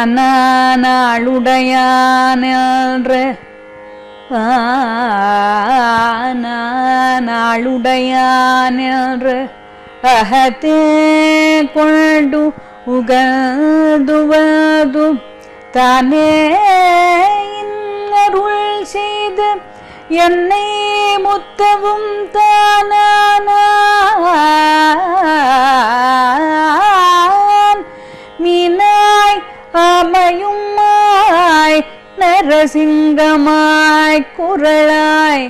ஆனாளுடையானென்ற ஆனாளுடையானென்ற அகத்தே கொண்டு உகந்துவது தானே இன்னருள் செய்து என்னை முத்தவும் தானான் மீனாய் அமையுமாய் நரசிங்கமாய் குரலாய்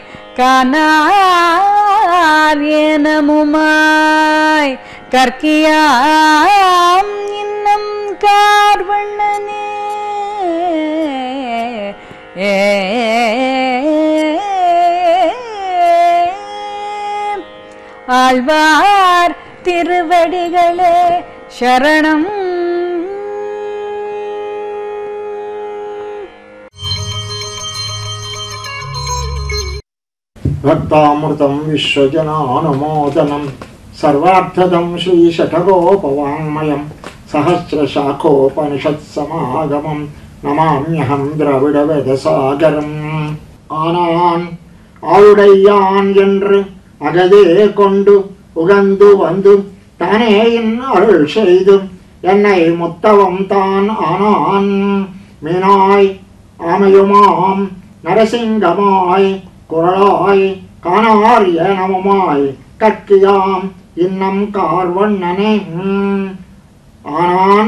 காணார் எனமுமாய் கற்கியாம் இன்னம் கார்வண்ணனே ஆழ்வார் திருவடிகளே சரணம் భక్తామృతం విశ్వజనానుమోదనం సర్వార్థదం శ్రీశఠగోపవాङ्మయం సహస్రశాఖోపనిషత్సమాగమం నమామ్యహం ద్రవిడవేదసాగరం ஆனான் ஆளுடையான் என்று அகதே கொண்டு உகந்து வந்து தானே என் அருள் செய்து என்னை முத்தவம் தான் ஆனான் மீனாய் ஆமையுமாம் நரசிங்கமாய் குரலாய் காணார் ஏனமுமாய் கற்கியாம் இன்னம் கார்வண்ணனே ம். ஆனான்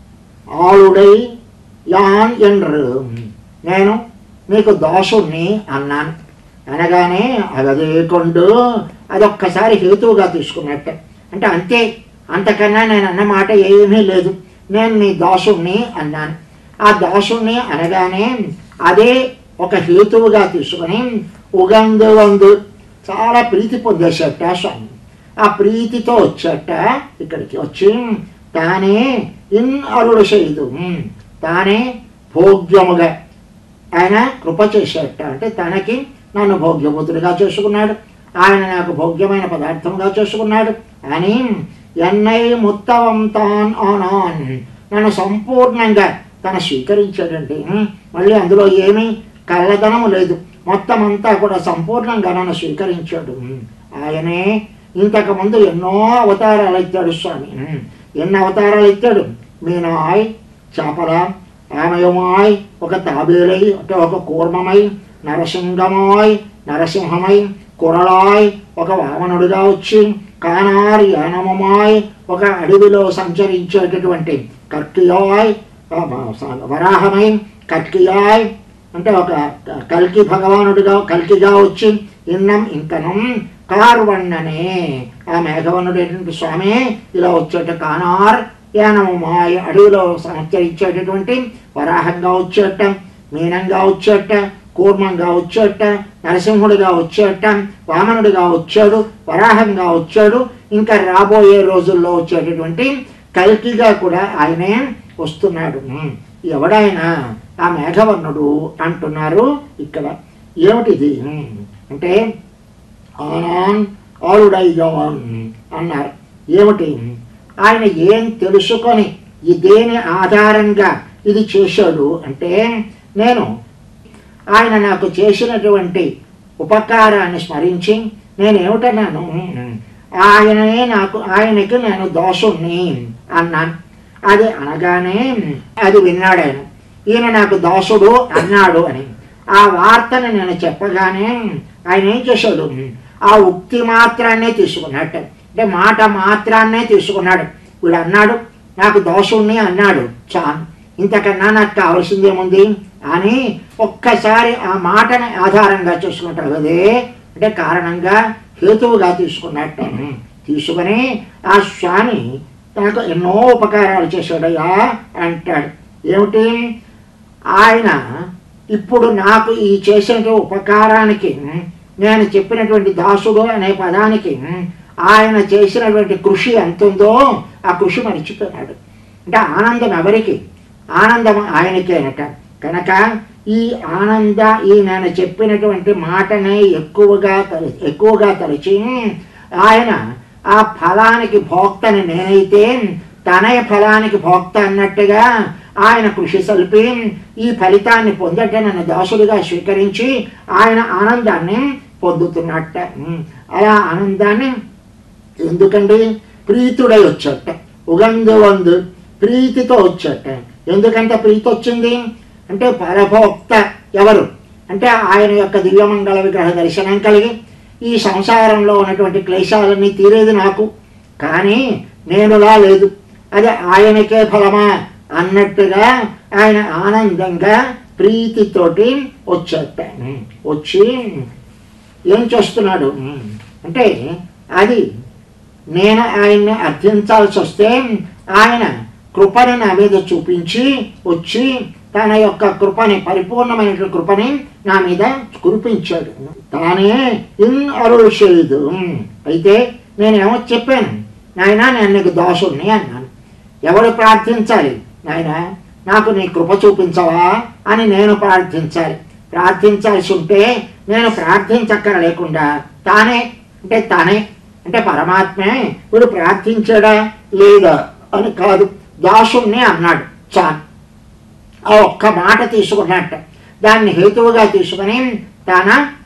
ఆలుడై యాన్ ఎండ్రు నేను నీకు దాసుణ్ణి అన్నాను అనగానే అదే కొండు అదొక్కసారి హేతువుగా తీసుకున్నట్టే అంటే అంతే అంతకన్నా నేను అన్న మాట ఏమీ లేదు నేను నీ దాసుణ్ణి అన్నాను ఆ దాసుణ్ణి అనగానే అదే ఒక హేతువుగా తీసుకుని ఉగందు వందు చాలా ప్రీతి పొందేసేట స్వామి ఆ ప్రీతితో వచ్చేట ఇక్కడికి వచ్చి తానే ఇన్ అరుడు చేయదు తానే భోగ్యముగా ఆయన కృప చేసేట అంటే తనకి నన్ను భోగ్యపుత్రుడిగా చేసుకున్నాడు ఆయన నాకు భోగ్యమైన పదార్థంగా చేసుకున్నాడు అని ఎన్నై ముత్తవం తాన్ ఆనాన్ నన్ను సంపూర్ణంగా తను స్వీకరించాడండి మళ్ళీ అందులో ఏమీ కళ్ళదనము లేదు మొత్తం అంతా కూడా సంపూర్ణంగా నన్ను స్వీకరించాడు ఆయనే ఇంతకు ముందు ఎన్నో అవతారాలు ఎత్తాడు స్వామి ఎన్ని అవతారాలు ఎత్తాడు మీనాయ్ చేపల ఆమయమాయ్ ఒక తాబేలై అంటే ఒక కూర్మమై నరసింహమాయ్ నరసింహమై కురళాయ్ ఒక వామనుడిగా వచ్చి కానారి యానమమాయ్ ఒక అడవిలో సంచరించేటటువంటి కర్కియాయ్ వరాహమై కట్కియాయ్ అంటే ఒక కల్కి భగవానుడిగా కల్కిగా వచ్చి ఇన్నం ఇంకనం కార్వణ్ణనే ఆ మేఘవనుడైనటువంటి స్వామి ఇలా వచ్చేట కానార్ యానమాయ్ అడవిలో సంచరించేటటువంటి వరాహంగా వచ్చేట మీనంగా వచ్చేట కూర్మంగా వచ్చేట నరసింహుడిగా వచ్చేట వామనుడిగా వచ్చాడు వరాహంగా వచ్చాడు ఇంకా రాబోయే రోజుల్లో వచ్చేటటువంటి కల్కిగా కూడా ఆయనే వస్తున్నాడు ఎవడైనా ఆ మేఘవర్ణుడు అంటున్నారు ఇక్కడ ఏమిటిది అంటే ఆనాన్ ఆలుడైగాన్ అన్నారు ఏమిటి ఆయన ఏం తెలుసుకొని ఈ దేని ఆధారంగా ఇది చేశాడు అంటే నేను ఆయన నాకు చేసినటువంటి ఉపకారాన్ని స్మరించి నేను ఏమిటన్నాను ఆయననే నాకు ఆయనకి నేను దోషుణ్ణి అన్నాను అది అనగానే అది విన్నాడు ఆయన ఈయన నాకు దాసుడు అన్నాడు అని ఆ వార్తని నేను చెప్పగానే ఆయన ఏం చేశాడు ఆ ఉక్తి మాత్రాన్నే తీసుకున్నట్టు అంటే మాట మాత్రాన్నే తీసుకున్నాడు వీడు అన్నాడు నాకు దోషుణ్ణి అన్నాడు చాలు ఇంతకన్నా నాకు కావాల్సిందేముంది అని ఒక్కసారి ఆ మాటని ఆధారంగా చేసుకుంటాడు అదే అంటే కారణంగా హేతువుగా తీసుకున్నట్టు తీసుకుని ఆ స్వామి తనకు ఎన్నో ఉపకారాలు చేశాడయ్యా అంటాడు ఏమిటి ఆయన ఇప్పుడు నాకు ఈ చేసిన ఉపకారానికి నేను చెప్పినటువంటి దాసుడు అనే పదానికి ఆయన చేసినటువంటి కృషి ఎంత ఉందో ఆ కృషి మరిచిపోయినాడు అంటే ఆనందం ఎవరికి ఆనందం ఆయనకేనట కనుక ఈ ఆనంద ఈ నేను చెప్పినటువంటి మాటనే ఎక్కువగా తలి ఎక్కువగా తలిచి ఆయన ఆ ఫలానికి భోక్తని నేనైతే తనయ ఫలానికి భోక్త అన్నట్టుగా ఆయన కృషి సల్పి ఈ ఫలితాన్ని పొందట నన్ను దాసుడిగా స్వీకరించి ఆయన ఆనందాన్ని పొందుతున్నట్ట ఉమ్, అలా ఆనందాన్ని ఎందుకండి ప్రీతుడై వచ్చట ఉగందు వందు ప్రీతితో వచ్చట ఎందుకంత ప్రీతి వచ్చింది అంటే పరభోక్త ఎవరు అంటే ఆయన యొక్క దివ్యమంగళ విగ్రహ దర్శనం కలిగి ఈ సంసారంలో ఉన్నటువంటి క్లేశాలన్నీ తీరేది నాకు కానీ నేనులా లేదు అది ఆయనకే ఫలమా అన్నట్టుగా ఆయన ఆనందంగా ప్రీతితోటి వచ్చేట వచ్చి ఏం చేస్తున్నాడు అంటే అది నేను ఆయన్ని అర్థించాల్సి వస్తే ఆయన కృపని నా మీద చూపించి వచ్చి తన యొక్క కృపని పరిపూర్ణమైన కృపని నా మీద కురిపించాడు తానే ఇన్ అరుள் చేయదు అయితే నేనేమో చెప్పాను నాయన నేను నీకు దోషుణ్ణి అన్నాను ఎవరు ప్రార్థించాలి నాయన నాకు నీ కృప చూపించవా అని నేను ప్రార్థించాలి ప్రార్థించాల్సి ఉంటే నేను ప్రార్థించక్కర లేకుండా తానే అంటే తానే అంటే పరమాత్మే వీడు ప్రార్థించాడా లేదా అని కాదు దాసుణ్ణి అన్నాడు చాలు ఆ ఒక్క మాట తీసుకున్నట్ట దాన్ని హేతువుగా తీసుకుని తన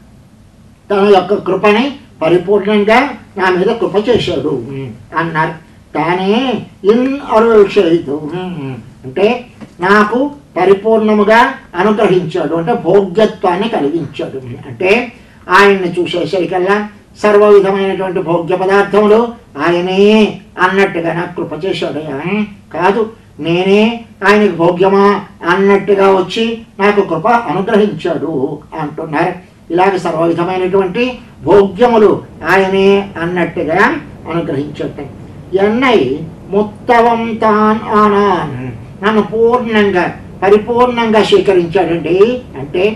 తన యొక్క కృపని పరిపూర్ణంగా నా మీద కృప చేశాడు అన్నారు తానే ఇన్ అరుషయితు అంటే నాకు పరిపూర్ణముగా అనుగ్రహించాడు అంటే భోగ్యత్వాన్ని కలిగించాడు అంటే ఆయన్ని చూసేసరికల్లా సర్వ విధమైనటువంటి భోగ్య పదార్థములు ఆయనే అన్నట్టుగా నాకు కృప చేశాడు ఆయన కాదు నేనే ఆయనకు భోగ్యమా అన్నట్టుగా వచ్చి నాకు కృప అనుగ్రహించాడు అంటున్నారు ఇలాగ సర్వ విధమైనటువంటి భోగ్యములు ఆయనే అన్నట్టుగా అనుగ్రహించాడు ఎన్నై ముత్తవం తాన్ ఆనాన్ నన్ను పూర్ణంగా పరిపూర్ణంగా స్వీకరించాడండి అంటే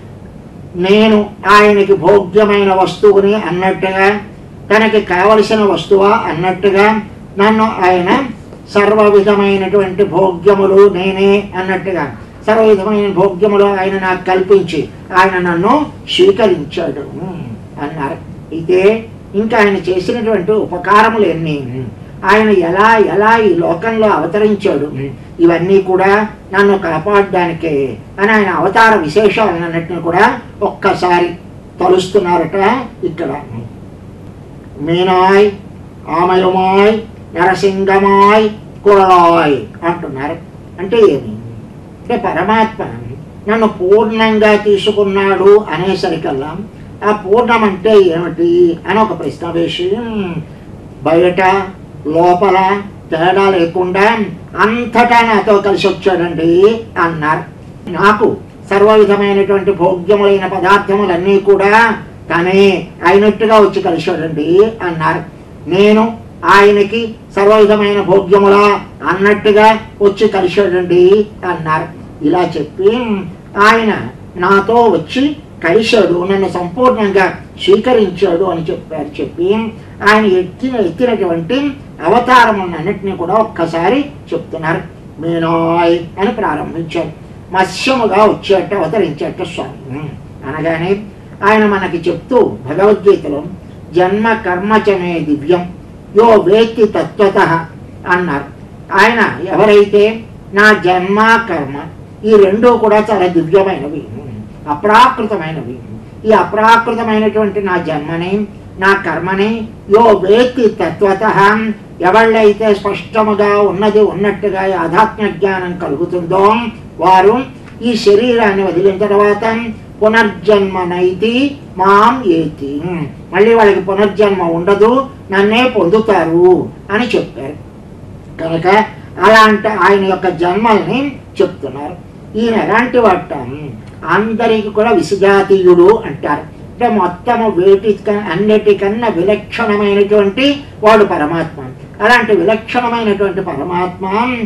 నేను ఆయనకి భోగ్యమైన వస్తువుని అన్నట్టుగా తనకి కావలసిన వస్తువా అన్నట్టుగా నన్ను ఆయన సర్వ విధమైనటువంటి భోగ్యములు నేనే అన్నట్టుగా సర్వ విధమైన భోగ్యములు ఆయన నాకు కల్పించి ఆయన నన్ను స్వీకరించాడు అన్నారు అయితే ఇంకా ఆయన చేసినటువంటి ఉపకారములు ఎన్ని ఆయన ఎలా ఎలా ఈ లోకంలో అవతరించాడు ఇవన్నీ కూడా నన్ను కాపాడడానికే అని ఆయన అవతార విశేషాలన్నింటినీ కూడా ఒక్కసారి తలుస్తున్నారట ఇక్కడ మీనాయ్ ఆమయమాయ్ నరసింగమాయ్ కురళాయ్ అంటున్నారు అంటే ఏమి అంటే పరమాత్మ నన్ను పూర్ణంగా తీసుకున్నాడు అనేసరికల్లా ఆ పూర్ణం అంటే ఏమిటి అని ఒక ప్రశ్న వేసి బయట లోపల తేడా లేకుండా అంతటా నాతో కలిసి వచ్చాడండి అన్నారు నాకు సర్వ విధమైనటువంటి భోగ్యములైన పదార్థములన్నీ కూడా తనే అయినట్టుగా వచ్చి కలిశాడండి అన్నారు నేను ఆయనకి సర్వ విధమైన భోగ్యముల అన్నట్టుగా వచ్చి కలిశాడండి అన్నారు ఇలా చెప్పి ఆయన నాతో వచ్చి కలిశాడు నన్ను సంపూర్ణంగా స్వీకరించాడు అని చెప్పారు చెప్పి ఆయన ఎత్తిన ఎత్తినటువంటి అవతారములన్నింటినీ కూడా ఒక్కసారి చెప్తున్నారు మీనాయ్ అని ప్రారంభించారు మత్స్యముగా వచ్చేట అవతరించేట స్వామి అనగానే ఆయన మనకి చెప్తూ భగవద్గీతలో జన్మ కర్మచమే దివ్యం యో వేత్తి తత్వత అన్నారు ఆయన ఎవరైతే నా జన్మ కర్మ ఈ రెండు కూడా చాలా దివ్యమైనవి అప్రాకృతమైనవి ఈ అప్రాకృతమైనటువంటి నా జన్మని నా కర్మని యో వేత్తి తత్వత ఎవళ్ళైతే స్పష్టముగా ఉన్నది ఉన్నట్టుగా ఈ ఆధ్యాత్మ జ్ఞానం కలుగుతుందో వారు ఈ శరీరాన్ని వదిలిన తర్వాత పునర్జన్మనైతి మాం ఏతి మళ్ళీ వాళ్ళకి పునర్జన్మ ఉండదు నన్నే పొందుతారు అని చెప్పారు కనుక అలాంటి ఆయన యొక్క జన్మల్ని చెప్తున్నారు ఈయన ఎలాంటి వాట అందరికి కూడా విసుజాతీయుడు అంటారు అంటే మొత్తము వేటి అన్నిటికన్నా విలక్షణమైనటువంటి వాడు పరమాత్మ అలాంటి విలక్షణమైనటువంటి పరమాత్మ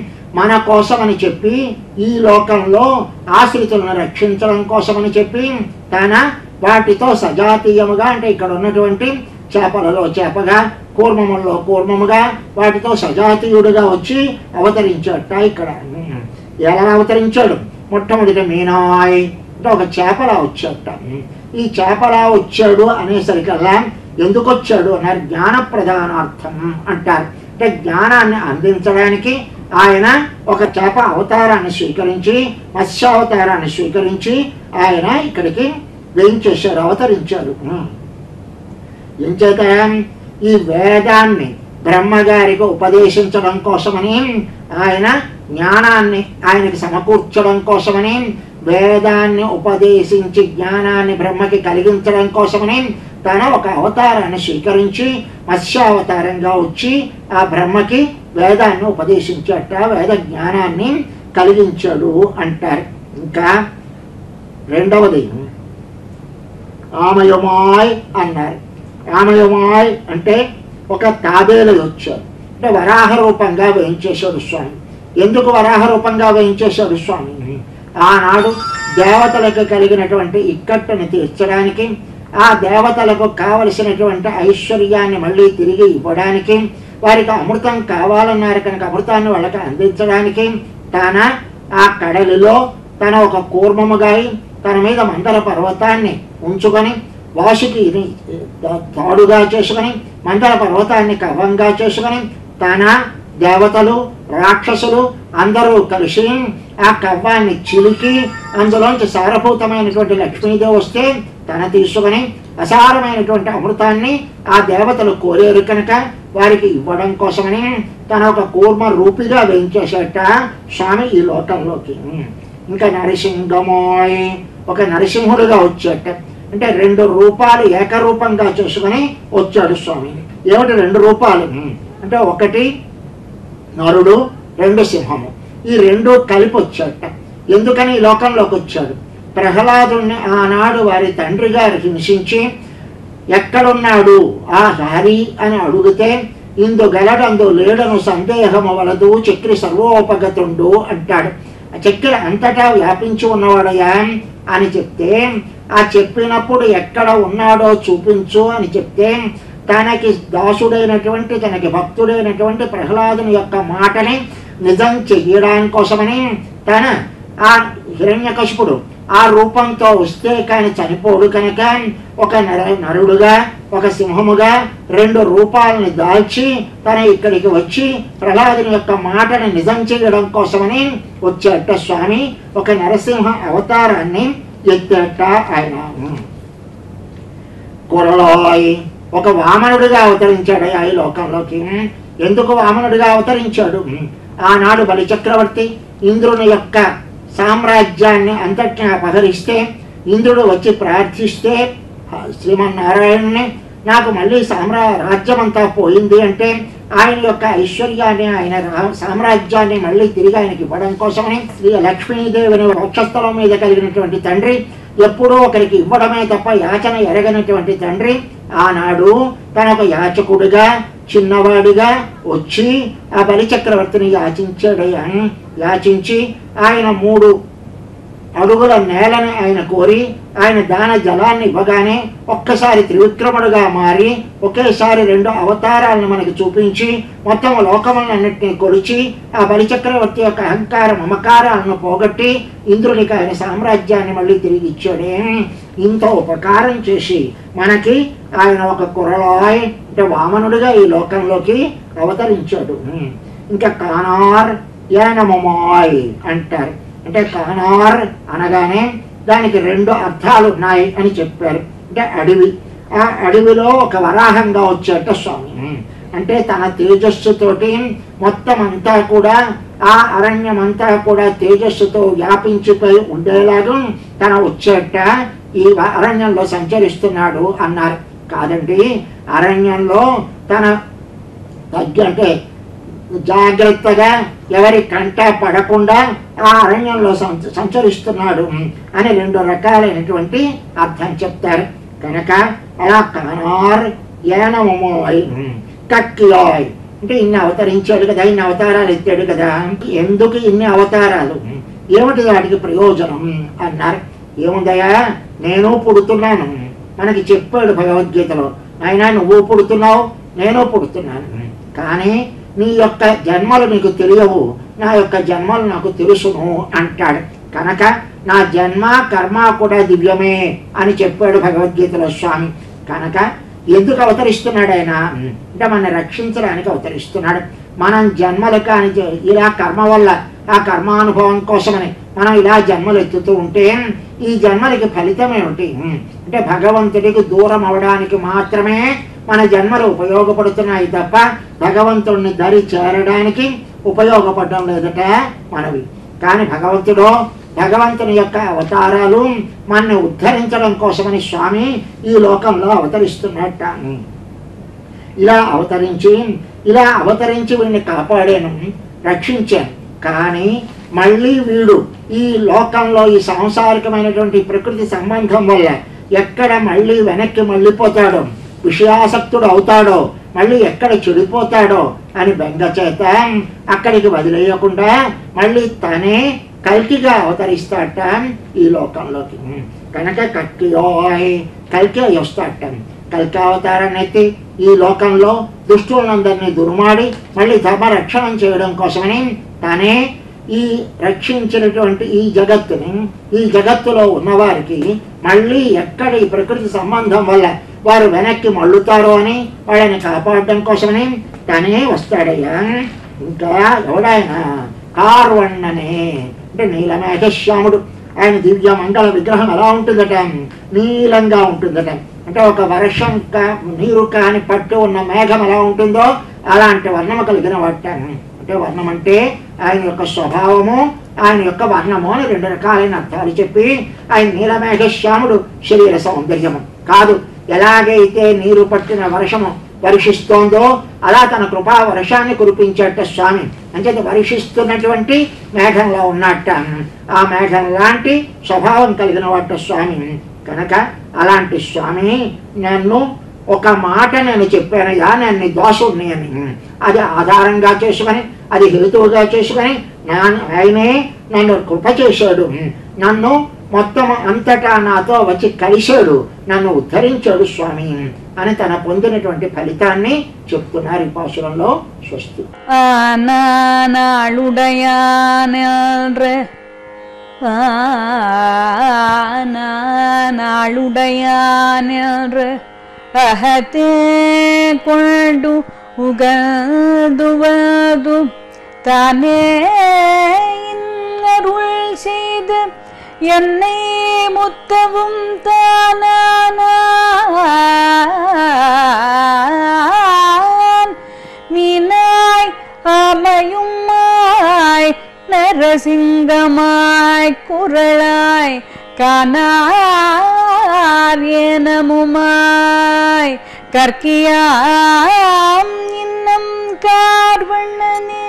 మన కోసమని చెప్పి ఈ లోకంలో ఆశ్రితులను రక్షించడం కోసమని చెప్పి తన వాటితో సజాతీయముగా అంటే ఇక్కడ ఉన్నటువంటి చేపలలో చేపగా కూర్మములలో కూర్మముగా వాటితో సజాతీయుడుగా వచ్చి అవతరించాట ఇక్కడ ఎలా అవతరించాడు మొట్టమొదటి మీనాయ్ అంటే ఒక చేపలా వచ్చాట ఈ చేపలా వచ్చాడు అనేసరికల్లా ఎందుకు వచ్చాడు అన్నారు జ్ఞాన ప్రధానార్థం అంటారు అంటే జ్ఞానాన్ని అందించడానికి ఆయన ఒక చేప అవతారాన్ని స్వీకరించి మత్స్యావతారాన్ని స్వీకరించి ఆయన ఇక్కడికి వేయించేశారు అవతరించారు ఏం చేత ఈ వేదాన్ని బ్రహ్మగారికి ఉపదేశించడం కోసమని ఆయన జ్ఞానాన్ని ఆయనకి సమకూర్చడం కోసమని వేదాన్ని ఉపదేశించి జ్ఞానాన్ని బ్రహ్మకి కలిగించడం కోసమని తన ఒక అవతారాన్ని స్వీకరించి మత్స్యావతారంగా వచ్చి ఆ బ్రహ్మకి వేదాన్ని ఉపదేశించట వేద జ్ఞానాన్ని కలిగించాడు అంటారు ఇంకా రెండవది ఆమయమాయ్ అన్నారు ఆమయమాయ్ అంటే ఒక తాబేలు వచ్చాడు అంటే వరాహ రూపంగా వేయించేశాడు స్వామి ఎందుకు వరాహ రూపంగా వేయించేశాడు స్వామి ఆనాడు దేవతలకు కలిగినటువంటి ఇక్కట్టుని తీర్చడానికి ఆ దేవతలకు కావలసినటువంటి ఐశ్వర్యాన్ని మళ్ళీ తిరిగి ఇవ్వడానికి వారికి అమృతం కావాలన్నారు కనుక అమృతాన్ని వాళ్ళకి అందించడానికి తన ఆ కడలిలో తన ఒక కూర్మముగా తన మీద మందర పర్వతాన్ని ఉంచుకొని వాసుకి తాడుగా చేసుకొని మందర పర్వతాన్ని కవంగా చేసుకొని తన దేవతలు రాక్షసులు అందరూ కలిసి ఆ కవ్వాన్ని చిలికి అందులోంచి సారభూతమైనటువంటి లక్ష్మీదేవి వస్తే తన తీసుకొని అసారమైనటువంటి అమృతాన్ని ఆ దేవతలు కోరేరు కనుక వారికి ఇవ్వడం కోసమని తన ఒక కూర్మ రూపిగా వేయించేసేట స్వామి ఈ లోకంలోకి ఇంకా నరసింహమోయ్ ఒక నరసింహుడుగా వచ్చేట అంటే రెండు రూపాలు ఏకరూపంగా చేసుకుని వచ్చాడు స్వామి ఏమిటి రెండు రూపాలు అంటే ఒకటి నరుడు రెండు సింహము ఈ రెండు కలిపి వచ్చాట ఎందుకని ఈ లోకంలోకి వచ్చాడు ప్రహ్లాదుని ఆనాడు వారి తండ్రి గారు హింసించి ఎక్కడున్నాడు ఆ హరి అని అడిగితే ఇందు గలడందు లేడను సందేహము వలదు చక్రి సర్వోపగతుండు అంటాడు ఆ చక్కెర అంతటా వ్యాపించి ఉన్నవాడయా అని చెప్తే ఆ చెప్పినప్పుడు ఎక్కడ ఉన్నాడో చూపించు అని చెప్తే తనకి దాసుడైనటువంటి తనకి భక్తుడైనటువంటి ప్రహ్లాదుని యొక్క మాటని నిజం చెయ్యడానికి కోసమని తన ఆ హిరణ్యకశిపుడు ఆ రూపంతో వస్తే కానీ చనిపోడు కనుక ఒక నర నరుడుగా ఒక సింహముగా రెండు రూపాలని దాల్చి తన ఇక్కడికి వచ్చి ప్రహ్లాదుని యొక్క మాటని నిజం చేయడం కోసమని వచ్చేట స్వామి ఒక నరసింహ అవతారాన్ని ఎత్తేట ఆయన కురలోయ్ ఒక వామనుడిగా అవతరించాడు ఈ లోకంలోకి ఎందుకు వామనుడిగా అవతరించాడు ఆనాడు బలి చక్రవర్తి ఇంద్రుని యొక్క సామ్రాజ్యాన్ని అంతటిని అపహరిస్తే ఇంద్రుడు వచ్చి ప్రార్థిస్తే శ్రీమన్నారాయణుని నాకు మళ్ళీ సామ్రా రాజ్యమంతా పోయింది అంటే ఆయన యొక్క ఐశ్వర్యాన్ని ఆయన రా- సామ్రాజ్యాన్ని మళ్ళీ తిరిగి ఆయనకి ఇవ్వడం కోసమని శ్రీ లక్ష్మీదేవిని వక్షస్థలం మీద కలిగినటువంటి తండ్రి ఎప్పుడూ ఒకరికి ఇవ్వడమే తప్ప యాచన ఎరగనటువంటి తండ్రి ఆనాడు తన ఒక యాచకుడిగా చిన్నవాడిగా వచ్చి ఆ బలి చక్రవర్తిని యాచించాడయ్యా యాచించి ఆయన మూడు అడుగుల నేలని ఆయన కోరి ఆయన దాన జలాన్ని ఇవ్వగానే ఒక్కసారి త్రివిక్రముడుగా మారి ఒకేసారి రెండు అవతారాలను మనకి చూపించి మొత్తం లోకములన్నింటినీ కొలిచి ఆ బలిచక్రవర్తి యొక్క అహంకార మమకారాలను పోగొట్టి ఇంద్రునికి ఆయన సామ్రాజ్యాన్ని మళ్ళీ తిరిగి ఇచ్చాడే ఇంత ఉపకారం చేసి మనకి ఆయన ఒక కురలాయ్ అంటే వామనుడిగా ఈ లోకంలోకి అవతరించాడు ఇంకా కానార్ యానమమాయ్ అంటారు అంటే కానార్ అనగానే దానికి రెండు అర్థాలు ఉన్నాయి అని చెప్పారు అంటే అడవి ఆ అడవిలో ఒక వరాహంగా వచ్చేట స్వామి అంటే తన తేజస్సుతోటి మొత్తం అంతా కూడా ఆ అరణ్యం అంతా కూడా తేజస్సుతో వ్యాపించిపోయి ఉండేలాగా తన వచ్చేట ఈ వ- అరణ్యంలో సంచరిస్తున్నాడు అన్నారు కాదండి అరణ్యంలో తన తగ్గి అంటే జాగ్రత్తగా ఎవరి కంట పడకుండా ఆ అరణ్యంలో సంచ- సంచరిస్తున్నాడు అని రెండు రకాలైనటువంటి అర్థం చెప్తారు కనుక అలా కానార్ ఏనమోయ్ కక్కియాయ్ అంటే ఇన్ని అవతరించాడు కదా ఇన్ని అవతారాలు ఎత్తాడు కదా ఎందుకు ఇన్ని అవతారాలు ఏమిటి వాటికి ప్రయోజనం అన్నారు ఏముందయ్యా నేను పుడుతున్నాను మనకి చెప్పాడు భగవద్గీతలో ఆయన నువ్వు పుడుతున్నావు నేను పుడుతున్నాను కానీ నీ యొక్క జన్మలు నీకు తెలియవు నా యొక్క జన్మలు నాకు తెలుసును అంటాడు కనుక నా జన్మ కర్మ కూడా దివ్యమే అని చెప్పాడు భగవద్గీతలో స్వామి కనుక ఎందుకు అవతరిస్తున్నాడు ఆయన అంటే మనల్ని రక్షించడానికి అవతరిస్తున్నాడు మనం జన్మలు కాని జ- ఇలా కర్మ వల్ల ఆ కర్మానుభవం కోసమని మనం ఇలా జన్మలు ఎత్తుతూ ఉంటే ఈ జన్మలకి ఫలితం ఏమిటి అంటే భగవంతుడికి దూరం అవడానికి మాత్రమే మన జన్మలు ఉపయోగపడుతున్నాయి తప్ప భగవంతుడిని దరి చేరడానికి ఉపయోగపడడం లేదట మనవి కానీ భగవంతుడు భగవంతుని యొక్క అవతారాలు మనని ఉద్ధరించడం కోసమని స్వామి ఈ లోకంలో అవతరిస్తున్నట్ట ఇలా అవతరించి ఇలా అవతరించి వీడిని కాపాడాను రక్షించాను కానీ మళ్ళీ వీడు ఈ లోకంలో ఈ సాంసారికమైనటువంటి ప్రకృతి సంబంధం వల్ల ఎక్కడ మళ్ళీ వెనక్కి మళ్ళీపోతాడో విషయాసక్తుడు అవుతాడో మళ్ళీ ఎక్కడ చెడిపోతాడో అని బెంగ చేత అక్కడికి వదిలేయకుండా మళ్ళీ తనే కల్కిగా అవతరిస్తాట ఈ లోకంలోకి కనుక కల్కియోయ్ కల్కి అయి వస్తాట కల్కి అవతారాన్ని ఎత్తి ఈ లోకంలో దుష్టులందరినీ దుర్మాడి మళ్ళీ ధర్మ రక్షణం చేయడం కోసమని తానే ఈ రక్షించినటువంటి ఈ జగత్తుని ఈ జగత్తులో ఉన్నవారికి మళ్ళీ ఎక్కడ ఈ ప్రకృతి సంబంధం వల్ల వారు వెనక్కి మళ్ళుతారో అని వాళ్ళని కాపాడడం కోసమని తనే వస్తాడయ్యా ఇంకా ఎవడాయన కార్వణ్ణనే అంటే నీలమేఘశ్యాముడు ఆయన దివ్య మంగళ విగ్రహం ఎలా ఉంటుందట నీలంగా ఉంటుందట అంటే ఒక వర్షం కా నీరు కాని పట్టు ఉన్న మేఘం ఎలా ఉంటుందో అలాంటి వర్ణము కలిగిన వాట అంటే వర్ణం అంటే ఆయన యొక్క స్వభావము ఆయన యొక్క వర్ణము అని రెండు రకాలైన అర్థాలు చెప్పి ఆయన నీలమేఘశ్యాముడు శరీర సౌందర్యము కాదు ఎలాగైతే నీరు పట్టిన వర్షము వర్షిస్తోందో అలా తన కృపా వర్షాన్ని కురిపించేట స్వామి అంచేత వర్షిస్తున్నటువంటి మేఘంలో ఉన్నట్ట ఆ మేఘం లాంటి స్వభావం కలిగిన వాట స్వామి కనుక అలాంటి స్వామి నన్ను ఒక మాట నేను చెప్పానయ్యా నేను నీ దోషుడిని అని అది ఆధారంగా చేసుకొని అది హేతువుగా చేసుకొని నా ఆయనే నన్ను కృప చేశాడు నన్ను మొత్తం అంతటా నాతో వచ్చి కలిశాడు నన్ను ఉద్ధరించాడు స్వామి అని తన పొందినటువంటి ఫలితాన్ని చెప్తున్నారు ఈ పాసురంలో స్వస్తి ஆனாளுடையானன்ற ஆனாளுடையானன்ற அகத்தே கொண்டு உகந்துவது தானே இன்னருள் செய்து என்னை முத்தவும் தானான் மீனாய் அமையுமாய் நரசிங்கமாய் குரலாய் காணார் எனமுமாய் கற்கியாம் இன்னம் கார்வண்ணனே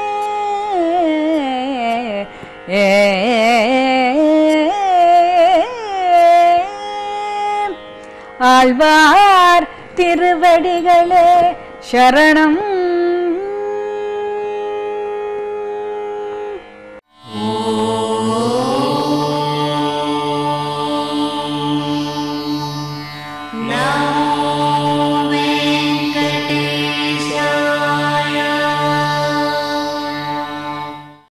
ஏ ஆழ்வார் திருவடிகளே சரணம்